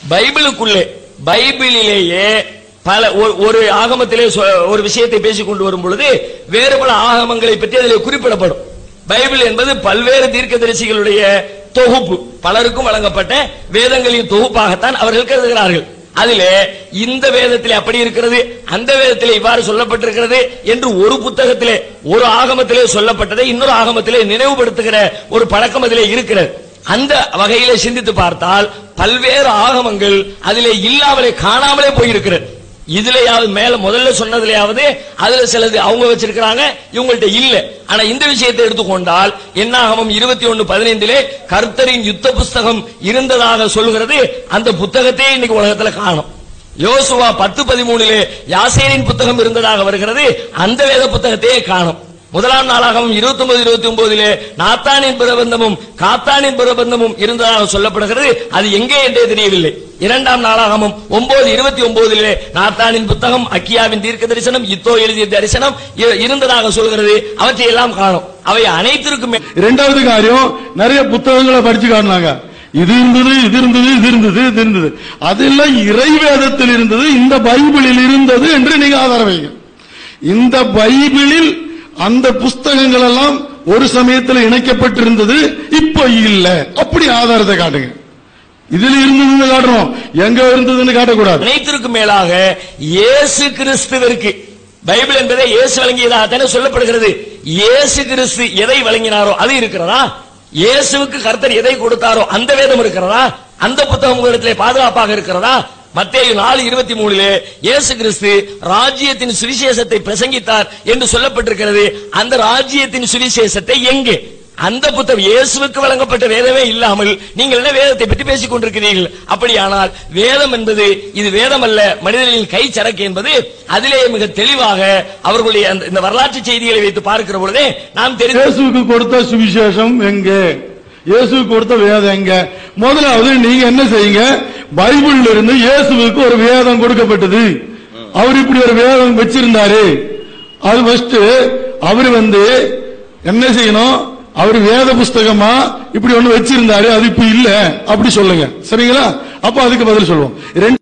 பைபிளுக்குள்ளே பைபிளிலேயே பல ஒரு- ஒரு ஆகமத்திலே சொ- ஒரு விஷயத்தை பேசிக் கொண்டு வரும் பொழுது வேறு பல ஆகமங்களை பற்றி அதில் குறிப்பிடப்படும் பைபிள் என்பது பல்வேறு தீர்க்கதரிசிகளுடைய தொகுப்பு பலருக்கும் வழங்கப்பட்ட வேதங்களின் தொகுப்பாகத்தான் அவர்கள் கருதுகிறார்கள் அதிலே இந்த வேதத்திலே அப்படி இருக்கிறது அந்த வேதத்திலே இவ்வாறு சொல்லப்பட்டிருக்கிறது என்று ஒரு புத்தகத்திலே ஒரு ஆகமத்திலே சொல்லப்பட்டதை இன்னொரு ஆகமத்திலே நினைவுபடுத்துகிற ஒரு பழக்கம் அதிலே இருக்கிறது அந்த வகையிலே சிந்தித்து பார்த்தால் பல்வேறு ஆகமங்கள் அதிலே இல்லாமலே காணாமலே போயிருக்கிறது இதுலயாவது மேல முதல்ல சொன்னதுலயாவது அதுல சிலது அவங்க வச்சிருக்கிறாங்க இவங்கள்ட்ட இல்ல ஆனா இந்த விஷயத்தை எடுத்துக்கொண்டால் என்னாகமம் இருபத்தி ஒன்னு பதினைந்திலே கர்த்தரின் யுத்த புஸ்தகம் இருந்ததாக சொல்கிறது அந்த புத்தகத்தையே இன்னைக்கு உலகத்துல காணும் யோசுவா பத்து பதிமூணிலே யாசேரின் புத்தகம் இருந்ததாக வருகிறது அந்த வேத புத்தகத்தையே காணும் முதலாம் நாளாகவும் இருபத்தி ஒன்பது இருபத்தி ஒன்பதிலே நாத்தானின் பிரபந்தமும் காத்தானின் பிரபந்தமும் இருந்ததாக சொல்லப்படுகிறது அது எங்கே என்றே தெரியவில்லை இரண்டாம் நாளாகமும் ஒன்பது இருபத்தி ஒன்பதிலே நாத்தானின் புத்தகம் அக்கியாவின் தீர்க்க தரிசனம் இத்தோ எழுதிய தரிசனம் இ- இருந்ததாக சொல்கிறது அவற்றை எல்லாம் காணும் அவை அனைத்திற்குமே இரண்டாவது காரியம் நிறைய புத்தகங்களை படிச்சு காட்டினாங்க இது இருந்தது இது இருந்தது இது இருந்தது இது இருந்தது அதெல்லாம் இறைவேதத்தில் இருந்தது இந்த பைபிளில் இருந்தது என்று நீங்க ஆதாரம் வைங்க இந்த பைபிளில் அந்த புஸ்தகங்கள் எல்லாம் ஒரு சமயத்தில் இணைக்கப்பட்டிருந்தது இப்ப இல்ல அப்படி ஆதாரத்தை காட்டுங்க இதுல இருந்ததுன்னு காட்டுறோம் எங்க இருந்ததுன்னு காட்டக்கூடாது அனைத்திற்கும் மேலாக இயேசு கிறிஸ்துவிற்கு பைபிள் என்பதை இயேசு வழங்கியதாகத்தானே சொல்லப்படுகிறது இயேசு கிறிஸ்து எதை வழங்கினாரோ அது இருக்கிறதா இயேசுவுக்கு கர்த்தர் எதை கொடுத்தாரோ அந்த வேதம் இருக்கிறதா அந்த புத்தகம் உங்களிடத்திலே பாதுகாப்பாக இருக்கிறதா மத்தேயு நாலு இருபத்தி மூணுல இயேசு கிறிஸ்து ராஜ்யத்தின் சுவிசேஷத்தை பிரசங்கித்தார் என்று சொல்லப்பட்டிருக்கிறது அந்த ராஜ்யத்தின் சுவிசேஷத்தை எங்கே அந்த புத்தகம் இயேசுவுக்கு வழங்கப்பட்ட வேதமே இல்லாமல் நீங்கள் என்ன வேதத்தை பற்றி பேசிக் கொண்டிருக்கிறீர்கள் அப்படியானால் வேதம் என்பது இது வேதம் அல்ல மனிதர்களின் கை சரக்கு என்பது அதிலே மிக தெளிவாக அவர்களுடைய அந்த- இந்த வரலாற்று செய்திகளை வைத்து பார்க்கிற பொழுதே நாம் தெரிந்து இயேசுவுக்கு கொடுத்த சுவிசேஷம் எங்க இயேசுவுக்கு கொடுத்த வேதம் எங்க முதலாவது நீங்க என்ன செய்யுங்க பைபிள்ல இருந்து இயேசுவுக்கு ஒரு வேதம் கொடுக்கப்பட்டது அவர் இப்படி ஒரு வேதம் வச்சிருந்தாரு அது ஃபர்ஸ்ட் அவர் வந்து என்ன செய்யணும் அவர் வேத புஸ்தகமா இப்படி ஒண்ணு வச்சிருந்தாரு அது இப்ப இல்ல அப்படி சொல்லுங்க சரிங்களா அப்ப அதுக்கு பதில் சொல்லுவோம் ரெண்டு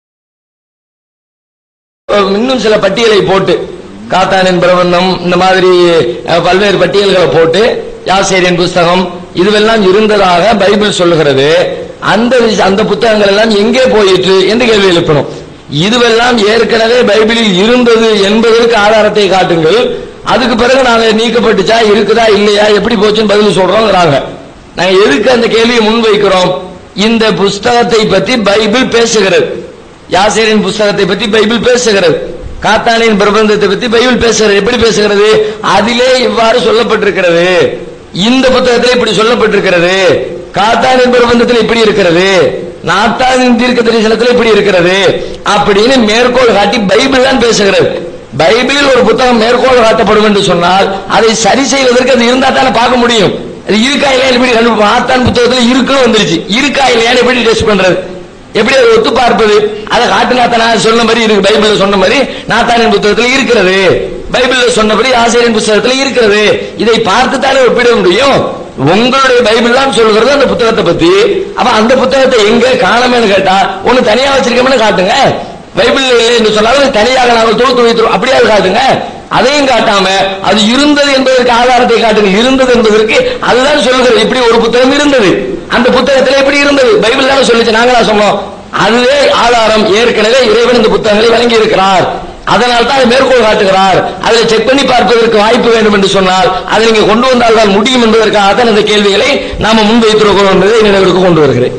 அஹ், இன்னும் சில பட்டியலை போட்டு காத்தானின் பிரபந்தம் இந்த மாதிரி அஹ், பல்வேறு பட்டியல்களை போட்டு யாசேரியின் புஸ்தகம் இதுவெல்லாம் இருந்ததாக பைபிள் சொல்லுகிறது அந்த விஷ- அந்த புத்தகங்கள் எல்லாம் எங்கே போயிற்று என்று கேள்வி எழுப்பணும் இதுவெல்லாம் ஏற்கனவே பைபிளில் இருந்தது என்பதற்கு ஆதாரத்தை காட்டுங்கள் அதுக்கு பிறகு நாங்க நீக்கப்பட்டுச்சா இருக்குதா இல்லையா எப்படி போச்சுன்னு பதில் சொல்றோங்கிறாங்க நாங்க எதுக்கு அந்த கேள்வியை முன்வைக்கிறோம் இந்த புஸ்தகத்தை பற்றி பைபிள் பேசுகிறது யாசேரின் புஸ்தகத்தை பற்றி பைபிள் பேசுகிறது காத்தானின் பிரபந்தத்தை பற்றி பைபிள் பேசுகிறது எப்படி பேசுகிறது அதிலே இவ்வாறு சொல்லப்பட்டிருக்கிறது இந்த புத்தகத்தில் இப்படி சொல்லப்பட்டிருக்கிறது காத்தானின் பிரபந்தத்தில் இப்படி இருக்கிறது நாத்தானின் தீர்க்க தரிசனத்தில் இப்படி இருக்கிறது அப்படின்னு மேற்கோள் காட்டி பைபிள் தான் பேசுகிறது பைபிளில் ஒரு புத்தகம் மேற்கோள் காட்டப்படும் என்று சொன்னால் அதை சரி செய்வதற்கு அது இருந்தா தானே பார்க்க முடியும் அது இருக்கா இல்லையா எப்படி கண்டுபிடிப்போம் ஆத்தான் புத்தகத்துல இருக்குன்னு வந்துருச்சு இருக்கா இல்லையான்னு எப்படி டெஸ்ட் பண்றது எப்படி அதை ஒத்து பார்ப்பது அதை காட்டு நாத்தனா சொன்ன மாதிரி இருக்கு பைபிள்ல சொன்ன மாதிரி நாத்தானின் புத்தகத்துல இருக்கிறது பைபிள்ல சொன்னபடி ஆசிரியரின் புத்தகத்துல இருக்கிறது இதை பார்த்து தானே ஒப்பிட முடியும் உங்களுடைய பைபிள் தான் சொல்கிறது அந்த புத்தகத்தை பத்தி அப்ப அந்த புத்தகத்தை எங்க காணமேன்னு கேட்டா ஒண்ணு தனியா வச்சிருக்கோம்னு காட்டுங்க பைபிள் இல்லை என்று சொன்னாலும் தனியாக நாங்கள் தொகுத்து வைத்திருவோம் அப்படியே காட்டுங்க அதையும் காட்டாம அது இருந்தது என்பதற்கு ஆதாரத்தை காட்டுங்க இருந்தது என்பதற்கு அதுதான் சொல்லுகிறது இப்படி ஒரு புத்தகம் இருந்தது அந்த புத்தகத்தில் எப்படி இருந்தது பைபிள் தானே சொல்லிச்சு நாங்களா சொன்னோம் அதுவே ஆதாரம் ஏற்கனவே இறைவன் இந்த புத்தகங்களை வழங்கி இருக்கிறார் அதனால் தான் அதை மேற்கோள் காட்டுகிறார் அதை செக் பண்ணி பார்ப்பதற்கு வாய்ப்பு வேண்டும் என்று சொன்னால் அதை நீங்க கொண்டு வந்தால் தான் முடியும் என்பதற்காக தான் இந்த கேள்விகளை நாம முன்வைத்திருக்கிறோம் என்பதை நினைவிற்கு கொண்டு வருகிறேன்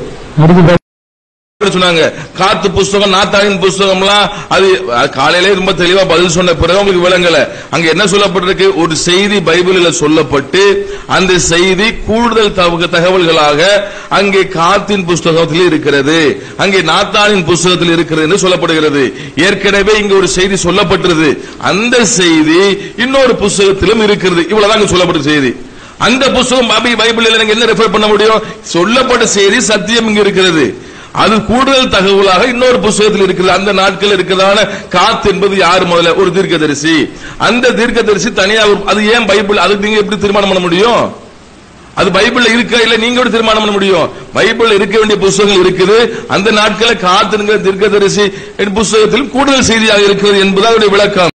சொன்னாங்க காத்து புஸ்தகம் நாத்தாவின் புஸ்தகம்லாம் அது அது காலையிலே ரொம்ப தெளிவா பதில் சொன்ன பிறகு உங்களுக்கு விளங்கல அங்க என்ன சொல்லப்பட்டிருக்கு ஒரு செய்தி பைபிளில் சொல்லப்பட்டு அந்த செய்தி கூடுதல் தக- தகவல்களாக அங்கே காத்தின் புஸ்தகத்தில் இருக்கிறது அங்கே நாத்தானின் புஸ்தகத்தில் இருக்கிறது என்று சொல்லப்படுகிறது ஏற்கனவே இங்க ஒரு செய்தி சொல்லப்பட்டிருது அந்த செய்தி இன்னொரு புஸ்தகத்திலும் இருக்கிறது இவ்வளவுதான் இங்க சொல்லப்பட்ட செய்தி அந்த புஸ்தகம் பை- பைபிளில் நீங்க என்ன ரெஃபர் பண்ண முடியும் சொல்லப்பட்ட செய்தி சத்தியம் இங்க இருக்கிறது அது கூடுதல் தகவலாக இன்னொரு புஸ்தகத்தில் இருக்கிறது அந்த நாட்கள் இருக்கிறதான காத்து என்பது யார் முதல்ல ஒரு தீர்க்கதரிசி அந்த தீர்க்கதரிசி தனியா ஒரு- அது ஏன் பைபிள் அதுக்கு நீங்க எப்படி தீர்மானம் பண்ண முடியும் அது பைபிள்ல இருக்கா இல்ல நீங்க கூட தீர்மானம் பண்ண முடியும் பைபிள்ல இருக்க வேண்டிய புஸ்தகங்கள் இருக்குது அந்த நாட்களை காத்திருக்கிற தீர்க்கதரிசி புஸ்தகத்தில் கூடுதல் செய்தியாக இருக்கிறது என்பது அதனுடைய விளக்கம்